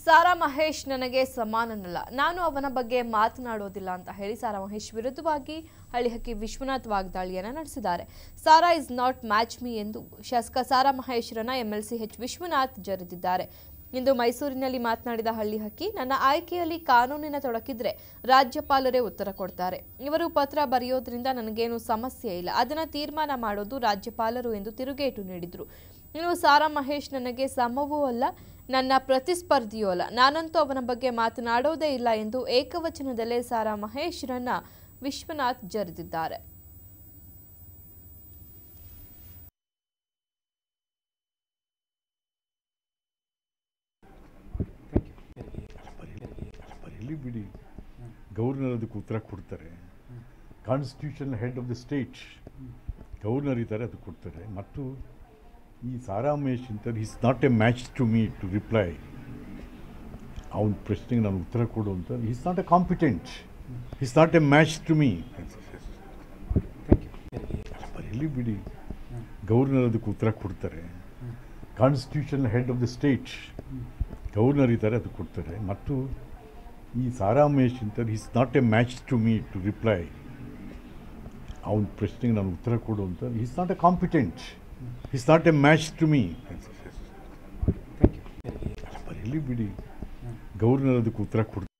ಸಾರಾ ಮಹೇಶ್ ನನಗೆ ಸಮಾನನಲ್ಲ ನಾನು ಅವನ ಬಗ್ಗೆ ಮಾತನಾಡೋದಿಲ್ಲ ಅಂತ ಹೇಳಿ ಸಾರಾ ಮಹೇಶ್ ವಿರುದ್ಧವಾಗಿ ಹಳ್ಳಿಹಕ್ಕಿ ವಿಶ್ವನಾಥ್ ವಾಗ್ದಾಳಿಯನ್ನ ನಡೆಸಿದ್ದಾರೆ Sara is not match me ಎಂದು ಶಾಸಕ ಸಾರಾ ಮಹೇಶ್ರನ್ನ ಎಂಎಲ್ಸಿ ಎಚ್ ವಿಶ್ವನಾಥ್ ಜರೆದಿದ್ದಾರೆ ಇಂದು ಮೈಸೂರಿನಲ್ಲಿ ಮಾತನಾಡಿದ ಹಳ್ಳಿಹಕ್ಕಿ ನನ್ನ ಆಯ್ಕೆಯಲ್ಲಿ ಕಾನೂನಿನ ತೊಡಕಿದ್ರೆ ರಾಜ್ಯಪಾಲರೇ ಉತ್ತರ ಕೊಡ್ತಾರೆ ಇವರು ಪತ್ರ ಬರೆಯೋದ್ರಿಂದ ನನಗೇನು ಸಮಸ್ಯೆ ಇಲ್ಲ ಅದನ್ನ ತೀರ್ಮಾನ ಮಾಡೋದು ರಾಜ್ಯಪಾಲರು ಎಂದು ತಿರುಗೇಟು ನೀಡಿದ್ರು ಇನ್ನು ಸಾರಾ ಮಹೇಶ್ ನನಗೆ ಸಮವೂ ಅಲ್ಲ ನನ್ನ ಪ್ರತಿಸ್ಪರ್ಧಿಯೂ ಅಲ್ಲ ನಾನಂತೂ ಅವನ ಬಗ್ಗೆ ಮಾತನಾಡೋದೇ ಇಲ್ಲ ಎಂದು ಏಕವಚನದಲ್ಲೇ ಸಾರಾ ಮಹೇಶ್ರನ್ನ ವಿಶ್ವನಾಥ್ ಜರೆದಿದ್ದಾರೆ ಬರೀಲಿ ಬಿಡಿ ಗವರ್ನರ್ ಅದಕ್ಕೆ ಉತ್ತರ ಕೊಡ್ತಾರೆ constitution head of the state governor ಇದ್ದಾರೆ ಅದು ಕೊಡ್ತಾರೆ ಮತ್ತು ಈ ಸಾರಾಮೇಶ್ ಅಂತ is not a match to me to reply ಅವನ ಪ್ರಶ್ನೆಗೆ ನಾನು ಉತ್ತರ ಕೊಡು ಅಂತ is not a competent is not a match to me ಬರೀಲಿ ಬಿಡಿ ಗವರ್ನರ್ ಅದಕ್ಕೆ ಉತ್ತರ ಕೊಡ್ತಾರೆ constitution head of the state governor ಇದ್ದಾರೆ ಅದು ಕೊಡ್ತಾರೆ ಮತ್ತು ಈ ಸಾರಾಮೇಶ್ ಅಂತ is not a match to me to reply ಅವನ ಪ್ರಶ್ನೆಗೆ ನಾನು ಉತ್ತರ ಕೊಡು ಅಂತ is not a competent is not a match to me ಬರೀಲಿ ಬಿಡಿ ಗವರ್ನರ್ ಅದಕ್ಕೆ ಉತ್ತರ ಕೊಡ್ತಾರೆ